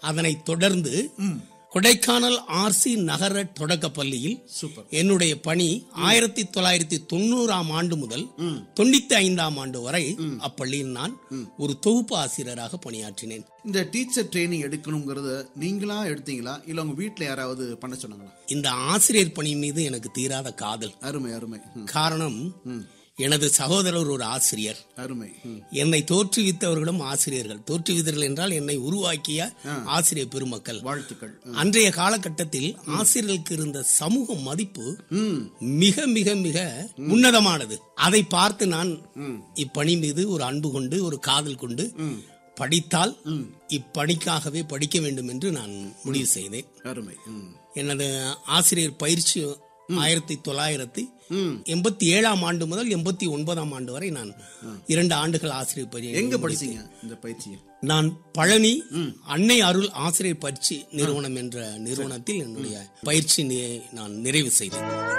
அதனைத் தொடர்ந்து கொடைக்கானல் ஆர்சி நகர தொடக்க பள்ளியில் சூப்பர் என்னுடைய பணி ஆயிரத்தி தொள்ளாயிரத்தி தொண்ணூறாம் ஆண்டு முதல் தொண்ணூத்தி ஐந்தாம் ஆண்டு வரை அப்பள்ளியில் நான் ஒரு தொகுப்பு ஆசிரியராக பணியாற்றினேன் இந்த டீச்சர் ட்ரைனிங் எடுக்கணுங்கிறத நீங்களா எடுத்தீங்களா இல்ல உங்க வீட்ல யாராவது பண்ண சொன்னாங்களா இந்த ஆசிரியர் பணி மீது எனக்கு தீராத காதல் அருமை அருமை ம், காரணம் எனது சகோதரர் ஒரு ஆசிரியர் அருமை ம், என்னை தோற்றுவித்தவர்களும் ஆசிரியர்கள் தோற்றுவித்தவர்கள் என்றால் என்னை உருவாக்கிய ஆசிரியர் பெருமக்கள் வாழ்த்துக்கள் ம், அன்றைய காலகட்டத்தில் ஆசிரியர்களுக்கு இருந்த சமூக மதிப்பு ம் மிக மிக மிக உன்னதமானது அதை பார்த்து நான் இப்பணி மீது ஒரு அன்பு கொண்டு ஒரு காதல் கொண்டு படித்தால் இப்பணிக்காகவே படிக்க வேண்டும் என்று நான் முடிவு செய்தேன் அருமை ம் எனது ஆசிரியர் பயிற்சி ஆயிரத்தி தொள்ளாயிரத்தி எண்பத்தி ஏழாம் ஆண்டு முதல் எண்பத்தி ஒன்பதாம் ஆண்டு வரை நான் இரண்டு ஆண்டுகள் ஆசிரியர் பயிற்சி எங்க படிச்சீங்க இந்த பயிற்சியை நான் பழனி அன்னை அருள் ஆசிரியர் பயிற்சி நிறுவனம் என்ற நிறுவனத்தில் என்னுடைய பயிற்சி நி- நான் நிறைவு செய்தேன்